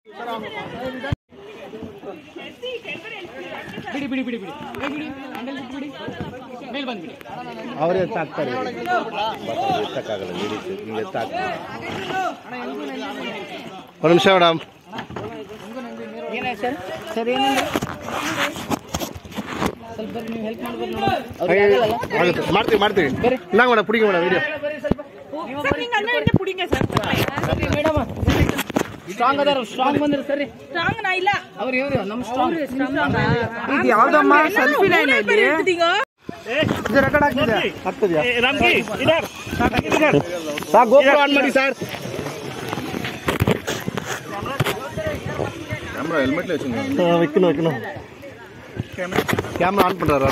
ಬಿಡಿ ಬಿಡಿ ಬಿಡಿ ಬಿಡಿ ಕೈ ಬಿಡಿ ಹ್ಯಾಂಡಲ್ ಬಿಡಿ ಮೇಲ್ ಬಂದ್ಬಿಡಿ ಅವರೇ ಎತ್ತಾಕ್ತಾರೆ ಎತ್ತಕ್ಕಾಗಲ್ಲ ಹಿಡಿತು ಹಿಂಗೆ ಎತ್ತಾಕ್ತಾರೆ ಒಂದು ನಿಮಿಷ ಮೇಡಮ್ ಏನಾಯ್ತು ಸರ್ ಸರ್ ಏನಂದ್ರೆ ಸ್ವಲ್ಪ ನೀವು ಹೆಲ್ಪ್ ಮಾಡ್ಬೋದು ನೋಡಿ ಆಗುತ್ತೆ ಮಾಡ್ತೀವಿ ಮಾಡ್ತೀವಿ ನಂಗೆ ಮೇಡಮ್ ಪುಡಿಗೆ ಮೇಡಮ್ ವಿಡಿಯೋ ಸರ್ ನಿಂಗೆ ಅನ್ನ ಹಿಂದೆ ಪುಡಿಂಗ ಸರ್ ಮೇಡಮ್ ಸ್ಟ್ರಾಂಗ್ ಅದಾರ ಸ್ಟ್ರಾಂಗ್ ಬಂದ್ರೆ ಸರಿ ಸ್ಟ್ರಾಂಗ್ ನಾ ಇಲ್ಲ ಅವ್ರು ಇವ್ರು ನಮ್ಮ ಸ್ಟ್ರಾಂಗ್ ಇದು ಯಾವ್ದಮ್ಮ ಸೆಲ್ಫಿ ಲೈನ್ ಇಲ್ಲಿ ಆಗ್ತದ್ಯಾ ಸಾಕು ಗೋಪುರ ಆನ್ ಮಾಡಿ ಸರ್ வைக்கணும் வைக்கணும் கேமரா ஆன் பண்றாரு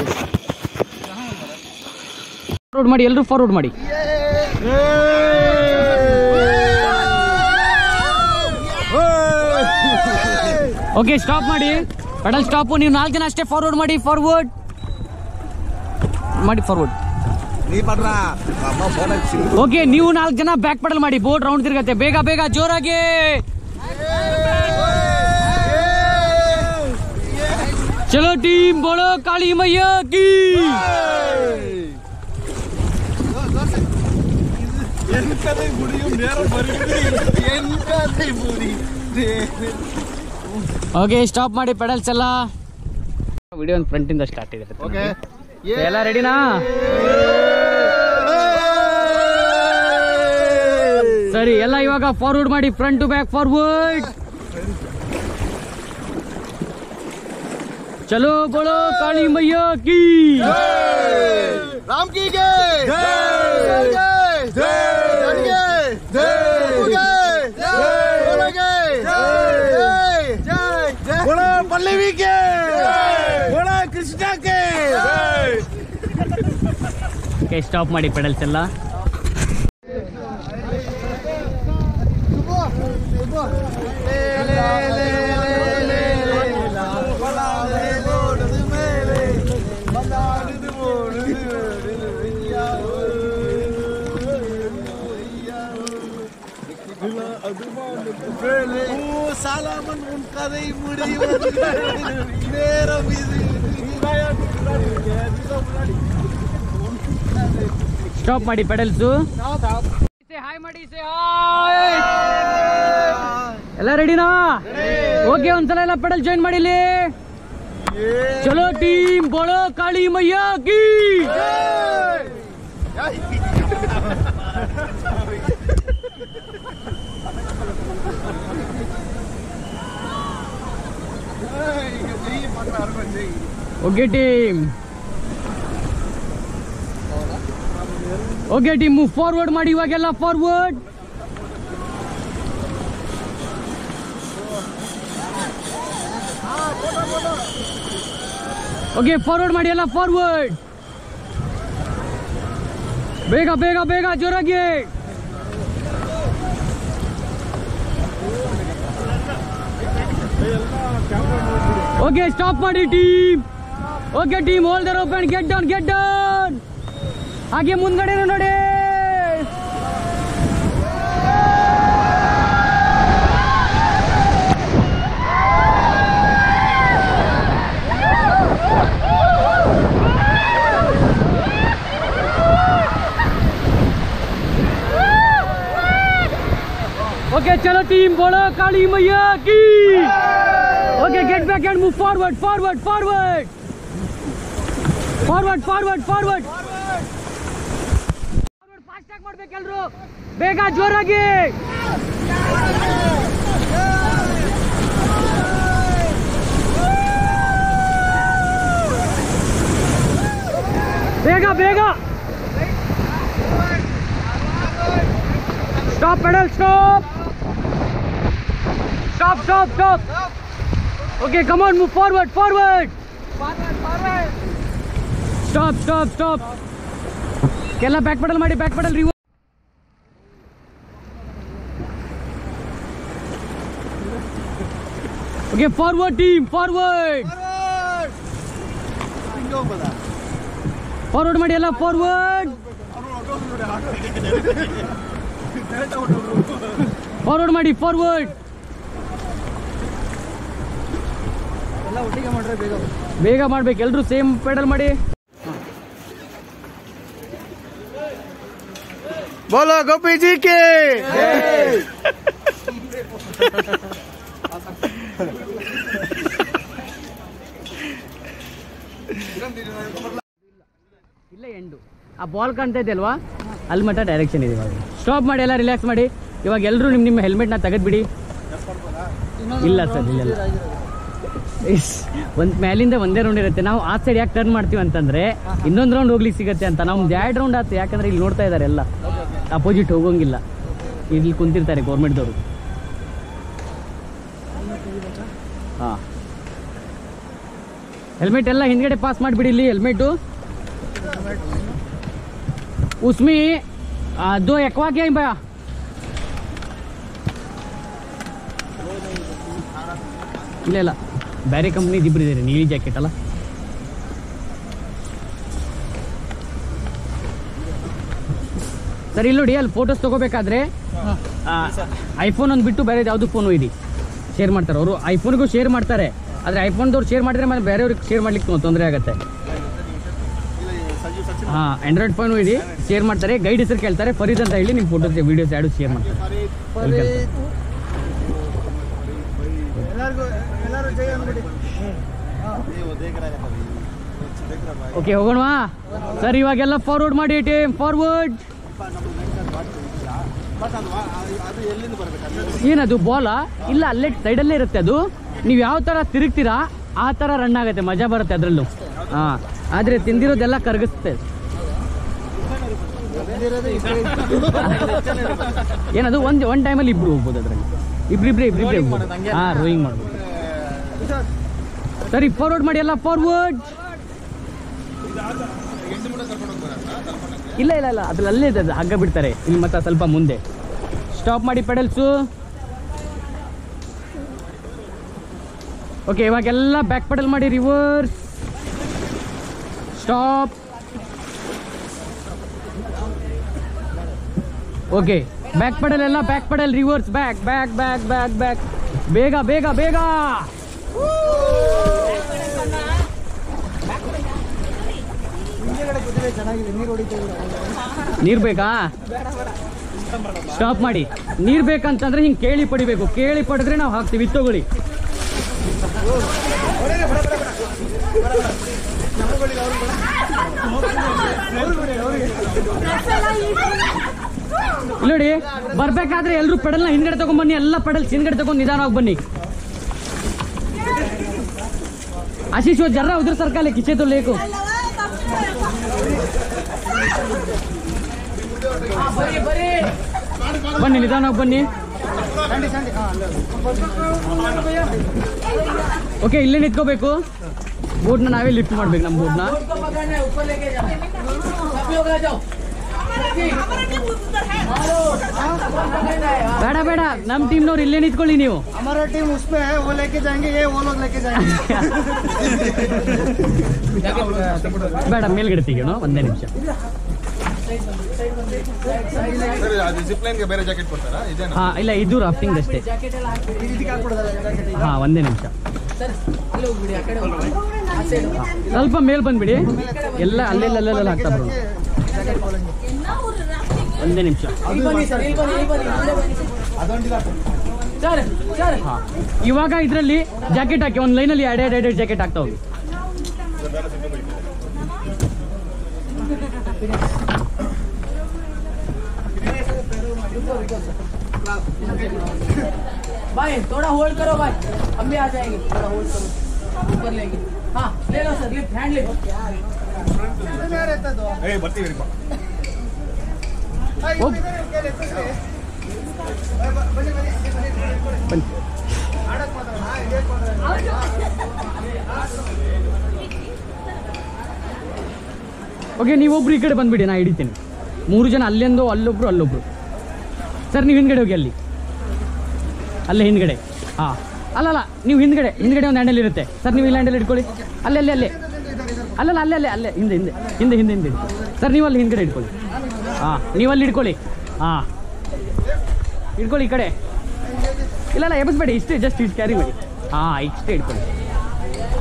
ಫಾರ್ವರ್ಡ್ ಮಾಡಿ ಎಲ್ಲರೂ ಫಾರ್ವರ್ಡ್ ಮಾಡಿ ಓಕೆ ಸ್ಟಾಪ್ ಮಾಡಿ ಪೆಡಲ್ ಸ್ಟಾಪು ನೀವು ನಾಲ್ಕು ಜನ ಅಷ್ಟೇ ಫಾರ್ವರ್ಡ್ ಮಾಡಿ ಫಾರ್ವರ್ಡ್ ಮಾಡಿ ಫಾರ್ವರ್ಡ್ ಓಕೆ ನೀವು ನಾಲ್ಕು ಜನ ಬ್ಯಾಕ್ ಪೆಡಲ್ ಮಾಡಿ ಬೋಟ್ ರೌಂಡ್ ತಿರುಗತ್ತೆ ಬೇಗ ಬೇಗ ಜೋರಾಗಿ ಚಲೋ ಟೀಮ್ ಬೋಳೋ ಕಾಳಿ ಮಯ್ಯ ಕೀ ಓಕೆ ಸ್ಟಾಪ್ ಮಾಡಿ ಪೆಡಲ್ಸ್ ಎಲ್ಲ ವಿಡಿಯೋ ಒಂದು ಫ್ರಂಟಿಂದ ಸ್ಟಾರ್ಟ್ ಇದೆ ಓಕೆ ಎಲ್ಲ ರೆಡಿನಾ ಸರಿ ಎಲ್ಲ ಇವಾಗ ಫಾರ್ವರ್ಡ್ ಮಾಡಿ ಫ್ರಂಟ್ ಟು ಬ್ಯಾಕ್ ಫಾರ್ವರ್ಡ್ ಚಲೋ ಬೋಳೋ ಕಾಳಿ ಮಯ್ಯ ಕೀ राम की जय जय जय जय बोला पल्लवी के बोला कृष्णा के ಓಕೆ ಸ್ಟಾಪ್ ಮಾಡಿ ಪೆಡಲ್ಸ್ ಎಲ್ಲ சாலாமன் உன் கதை முடிவது நேரம் இது ಸ್ಟಾಪ್ ಮಾಡಿ ಪೆಡಲ್ಸು ಹಾಯ್ ಮಾಡಿ ಸೇ ಹಾಯ್ ಎಲ್ಲ ರೆಡಿನಾ ಓಕೆ ಒಂದ್ಸಲ ಎಲ್ಲ ಪೆಡಲ್ ಜಾಯಿನ್ ಮಾಡಿಲಿ ಚಲೋ ಟೀಮ್ ಬೋಳೋ ಕಾಳಿ ಮಯ್ಯ ಕೀ okay team okay team move forward ಮಾಡಿ ಇವಾಗೆಲ್ಲ ಫಾರ್ವರ್ಡ್ ಓಕೆ ಫಾರ್ವರ್ಡ್ ಮಾಡಿ ಎಲ್ಲ ಫಾರ್ವರ್ಡ್ ಬೇಗ ಬೇಗ ಬೇಗ ಜೋರಾಗಿ ಓಕೆ ಸ್ಟಾಪ್ ಮಾಡಿ team okay team hold there open get down get down ಹಾಗೆ ಮುಂದ್ಗಡೆ ನೋಡಿ ಓಕೆ ಚಲೋ ಟೀಮ್ ಬೋಳೋ ಕಾಳಿ ಮಯ್ಯ ಕೀ okay get back and move forward forward forward forward forward forward fast ಆಗಿ ಮಾಡ್ಬೇಕೆಲ್ರು ಬೇಗ ಜೋರಾಗಿ ಬೇಗ ಬೇಗ stop pedal stop stop stop stop okay come on move forward forward stop stop stop ಎಲ್ಲ ಬ್ಯಾಕ್ ಪೆಡಲ್ ಮಾಡಿ back pedal reverse okay forward team forward forward ಮಾಡಿ ಎಲ್ಲ ಫಾರ್ವರ್ಡ್ ಫಾರ್ವರ್ಡ್ ಮಾಡಿ ಫಾರ್ವರ್ಡ್ ಎಲ್ಲ ಒಟ್ಟಿಗೆ ಮಾಡ್ರೆ ಬೇಗ ಬೇಗ ಮಾಡ್ಬೇಕು ಎಲ್ರು ಸೇಮ್ ಪೆಡಲ್ ಮಾಡಿ बोलो गोपी जी के ಇಲ್ಲ ಎಂಡು ಆ ಬಾಲ್ ಕಾಣ್ತಾ ಇದೆ ಅಲ್ವಾ ಅಲ್ಲಿ ಮಟ್ಟ ಡೈರೆಕ್ಷನ್ ಇದೆ ಇವಾಗ ಸ್ಟಾಪ್ ಮಾಡಿ ಎಲ್ಲ ರಿಲ್ಯಾಕ್ಸ್ ಮಾಡಿ ಇವಾಗ ಎಲ್ಲರೂ ನಿಮ್ಮ ನಿಮ್ಮ ಹೆಲ್ಮೆಟ್ನ ತೆಗೆದ್ಬಿಡಿ ಇಲ್ಲ ಸರ್ ಇಲ್ಲ ಇಲ್ಲ ಇಸ್ ಒಂದು ಮೇಲಿಂದ ಒಂದೇ ರೌಂಡ್ ಇರುತ್ತೆ ನಾವು ಆ ಸೈಡ್ ಯಾಕೆ ಟರ್ನ್ ಮಾಡ್ತೀವಿ ಅಂತಂದ್ರೆ ಇನ್ನೊಂದು ರೌಂಡ್ ಹೋಗ್ಲಿಕ್ಕೆ ಸಿಗುತ್ತೆ ಅಂತ ನಾವು ಎರಡು ರೌಂಡ್ ಆಯ್ತು ಯಾಕಂದ್ರೆ ಇಲ್ಲಿ ನೋಡ್ತಾ ಇದ್ದಾರೆ ಎಲ್ಲ ಅಪೋಸಿಟ್ ಹೋಗೋಂಗಿಲ್ಲ ಇಲ್ಲಿ ಕುಂತಿರ್ತಾರೆ ಗೌರ್ಮೆಂಟ್ದವರು ಹಾಂ ಹೆಲ್ಮೆಟ್ ಎಲ್ಲ ಹಿಂದ್ಗಡೆ ಪಾಸ್ ಮಾಡಿಬಿಡಿ ಇಲ್ಲಿ ಹೆಲ್ಮೆಟು ಉಸ್ಮಿ ಆ, ದೋ ಎಕ್ವಾ ಕ್ಯಾ ಭಯ ಇಲ್ಲ ಇಲ್ಲ ಬೇರೆ ಕಂಪ್ನಿ ಇಬ್ರು ಇದ್ದೀರಿ ನೀಲಿ ಜಾಕೆಟ್ ಅಲ್ಲ ಸರ್ ಇಲ್ಲಿ ನೋಡಿ ಅಲ್ಲಿ ಫೋಟೋಸ್ ತಗೋಬೇಕಾದ್ರೆ ಐಫೋನ್ ಒಂದು ಬಿಟ್ಟು ಬೇರೆ ಯಾವುದು ಫೋನ್ ಇಡಿ ಶೇರ್ ಮಾಡ್ತಾರೆ ಅವರು ಐಫೋನ್ಗೂ ಶೇರ್ ಮಾಡ್ತಾರೆ ಆದರೆ ಐಫೋನ್ದವ್ರು ಶೇರ್ ಮಾಡಿದ್ರೆ ಮತ್ತೆ ಬೇರೆಯವ್ರಿಗೆ ಶೇರ್ ಮಾಡ್ಲಿಕ್ಕೆ ತೊಂದರೆ ಆಗುತ್ತೆ ಹಾಂ ಆಂಡ್ರಾಯ್ಡ್ ಫೋನ್ ಇಡಿ ಶೇರ್ ಮಾಡ್ತಾರೆ ಗೈಡ್ ಹೆಸರು ಕೇಳ್ತಾರೆ ಫರೀದ್ ಅಂತ ಹೇಳಿ ನಿಮ್ಮ ಫೋಟೋಸ್ ವೀಡಿಯೋಸ್ ಎರಡು ಶೇರ್ ಮಾಡ್ತಾರೆ Welcome. ಎಲ್ಲರಿಗೂ ಎಲ್ಲರೂ ಜೈ ಅಂದ್ಬಿಡಿ ಓಕೆ ಹೋಗೋಣವಾ ಸರ್ ಇವಾಗೆಲ್ಲ ಫಾರ್ವರ್ಡ್ ಮಾಡಿ ಟೀಮ್ ಫಾರ್ವರ್ಡ್ ಏನದು ಬಾಲಾ ಇಲ್ಲ ಅಲ್ಲೇ ಸೈಡಲ್ಲೇ ಇರುತ್ತೆ ಅದು ನೀವು ಯಾವ ಥರ ತಿರುಗ್ತೀರಾ ಆ ಥರ ರನ್ ಆಗುತ್ತೆ ಮಜಾ ಬರುತ್ತೆ ಅದರಲ್ಲೂ ಹಾಂ ಆದರೆ ತಿಂದಿರೋದೆಲ್ಲ ಕರಗಿಸುತ್ತೆ ಏನದು ಒಂದು ಒನ್ ಟೈಮಲ್ಲಿ ಇಬ್ರು ಹೋಗ್ಬೋದು ಅದರಲ್ಲಿ ಇಬ್ರಿಬ್ರೆ ಇಬ್ರಿಬ್ರೆ ಹಾಂ ರೋಯಿಂಗ್ ಮಾಡ್ಬೋದು ಸರಿ ಫಾರ್ವರ್ಡ್ ಮಾಡಿ ಎಲ್ಲ ಫಾರ್ವರ್ಡ್ ಇಲ್ಲ ಇಲ್ಲ ಇಲ್ಲ ಅದ್ರಲ್ಲಿ ಅಲ್ಲೇ ಇದೆ ಅದು ಹಗ್ಗ ಬಿಡ್ತಾರೆ ಇಲ್ಲಿ ಮತ್ತೆ ಸ್ವಲ್ಪ ಮುಂದೆ ಸ್ಟಾಪ್ ಮಾಡಿ ಪೆಡಲ್ಸು ಓಕೆ ಇವಾಗೆಲ್ಲ ಬ್ಯಾಕ್ ಪೆಡಲ್ ಮಾಡಿ reverse stop okay back pedal ಎಲ್ಲ back pedal reverse back back back back back ಬೇಗ ಬೇಗ ಬೇಗ ಹಿಂದೆಗಡೆ ಕೂತಿದ್ರೆ ಚೆನ್ನಾಗಿದೆ ನೀರು ಹೊಡಿತಾ ಇದೆ ನೀರ್ ಬೇಕಾ ಸ್ಟಾಪ್ ಮಾಡಿ ನೀರ್ ಬೇಕಂತಂದ್ರೆ ಹಿಂಗ್ ಕೇಳಿ ಪಡಿಬೇಕು ಕೇಳಿ ಪಡೆದ್ರೆ ನಾವು ಹಾಕ್ತೀವಿ ಇದ್ ತಗೊಳ್ಳಿ ಇಲ್ಲಿ ನೋಡಿ ಬರ್ಬೇಕಾದ್ರೆ ಎಲ್ರು ಪೆಡಲ್ನ ಹಿಂದ್ಗಡೆ ತಗೊಂಡ್ ಬನ್ನಿ ಎಲ್ಲ ಪೆಡಲ್ಸ್ ಹಿಂದ್ಗಡೆ ತಗೊಂಡ್ ನಿಧಾನವಾಗಿ ಬನ್ನಿ ಆಶೀಶ್ वो जर्रा उधर सरका ले खींचे तो लेको ಬನ್ನಿ ನಿಧಾನವಾಗಿ ಬನ್ನಿ ಓಕೆ ಇಲ್ಲೇ ನಿಂತ್ಕೋಬೇಕು ಬೋಟ್ನ ನಾವೇ ಲಿಫ್ಟ್ ಮಾಡ್ಬೇಕು ನಮ್ಮ ಬೋಟ್ನ ಬೇಡ ಬೇಡ ನಮ್ಮ ಟೀಮ್ನವ್ರು ಇಲ್ಲೇ ನಿಂತ್ಕೊಳ್ಳಿ ನೀವು हमारा टीम उसमें है वो लेके जाएंगे ये वो लोग लेके जाएंगे ಬೇಡ ಮೇಲ್ಗಡೆ ತೆಗಿಯೋಣ ಒಂದೇ ನಿಮಿಷ ಸರ್ ಅದು ಜಿಪ್ಲೈನ್ಗೆ ಬೇರೆ ಜಾಕೆಟ್ ಕೊಡ್ತಾರಾ ಇದೇನಾ ಹಾ ಇಲ್ಲ ಇದು ರಾಫ್ಟಿಂಗ್ ಅಷ್ಟೇ ಇದಕ್ಕೆ ಹಾಕ್ಬಿಡೋದಲ್ಲ jacket ಗೆ. ಹಾ ಒಂದೇ ನಿಮಿಷ ಸ್ವಲ್ಪ ಮೇಲ್ ಬಂದ್ಬಿಡಿ ಎಲ್ಲ ಅಲ್ಲೆಲ್ಲ ಅಲ್ಲೆಲ್ಲ ಹಾಕ್ತಾ ಬರೋಣ jacket ಹಾಕೊಳ್ಳಂಗೆ. ಒಂದೇ ನಿಮಿಷ ಹಾ ಇವಾಗ ಇದರಲ್ಲಿ ಜಾಕೆಟ್ ಹಾಕಿ ಒಂದು ಲೈನಲ್ಲಿ ಎರಡ್ ಎರಡ್ ಎರಡ್ ಜಾಕೆಟ್ ಹಾಕ್ತಾ ಹೋಗಿ भाई थोड़ा होल्ड करो भाई हम भी आ जाएंगे थोड़ा होल्ड करो ऊपर लेंगे हाँ ले लो सर लिफ्ट हैंड लिफ्ट ಇದನ್ನ ಯಾರು ಎತ್ತೋದು? ಏ ಬರ್ತೀವಿ ರೀ ಬಾ. ಆ, ಇವ್ರು ಇದ್ದಾರೆ, ಇವ್ರು ಕೈಯಲ್ಲಿ ಎತ್ತಿಸ್ರಿ. ಬ- ಬ- ಬನ್ನಿ, ಬನ್ನಿ, ಬನ್ನಿ, ಬನ್ನಿ, ಬನ್ನಿ. ಬನ್ನಿ ಆಡಕ್ ಮಾತಾಡೋಣ, ಇದೇ ಕೊಡ್ರಿ. ಓಕೆ ನೀವೊಬ್ರು ಈ ಕಡೆ ಬಂದ್ಬಿಡಿ ನಾ ಹಿಡಿತೀನಿ ಮೂರು ಜನ ಅಲ್ಲೊಂದು ಅಲ್ಲೊಬ್ರು ಅಲ್ಲೊಬ್ರು ಸರ್ ನೀವು ಹಿಂದ್ಗಡೆ ಹೋಗಿ ಅಲ್ಲಿ ಅಲ್ಲೇ ಹಿಂದ್ಗಡೆ ಹಾಂ ಅಲ್ಲಲ್ಲ ನೀವು ಹಿಂದ್ಗಡೆ ಹಿಂದ್ಗಡೆ ಒಂದು ಹ್ಯಾಂಡಲ್ ಇರುತ್ತೆ ಸರ್ ನೀವು ಇಲ್ಲಿ ಹ್ಯಾಂಡಲ್ ಇಟ್ಕೊಳ್ಳಿ ಅಲ್ಲೇ ಅಲ್ಲೇ ಅಲ್ಲೇ ಅಲ್ಲಲ್ಲ ಅಲ್ಲೇ ಅಲ್ಲೇ ಅಲ್ಲೇ ಹಿಂದೆ ಹಿಂದೆ ಹಿಂದೆ ಹಿಂದೆ ಹಿಂದೆ ಇಟ್ಕೊಳ್ಳಿ. ಸರ್ ನೀವು ಅಲ್ಲಿ ಹಿಂದ್ಗಡೆ ಇಟ್ಕೊಳ್ಳಿ ಹಾಂ ನೀವು ಅಲ್ಲಿ ಇಟ್ಕೊಳ್ಳಿ ಹಾಂ ಇಟ್ಕೊಳ್ಳಿ ಈ ಕಡೆ ಇಲ್ಲ ಇಲ್ಲ ಎಬ್ಬಿಸ್ಬೇಡಿ ಇಷ್ಟೇ ಜಸ್ಟ್ ಇಷ್ಟು ಕ್ಯಾರಿ ಮಾಡಿ ಹಾಂ ಇಷ್ಟೇ ಇಟ್ಕೊಳ್ಳಿ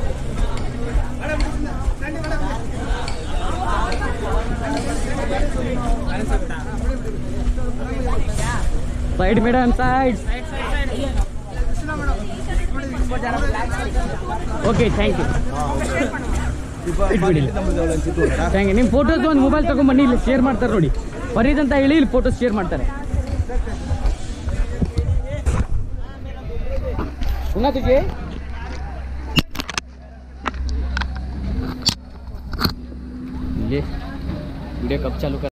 side madam side okay thank you ಇಟ್ಬಿಡಿ ಥ್ಯಾಂಕ್ ಯು ನಿಮ್ಮ ಫೋಟೋಸ್ ಒಂದು ಮೊಬೈಲ್ ತಗೊಂಡ್ಬನ್ನಿ ಇಲ್ಲಿ ಶೇರ್ ಮಾಡ್ತಾರೆ ನೋಡಿ ಫರೀದ್ ಅಂತ ಹೇಳಿ ಇಲ್ಲಿ ಫೋಟೋಸ್ ಶೇರ್ ಮಾಡ್ತಾರೆ सुना तुझे ये वीडियो कब चालू कर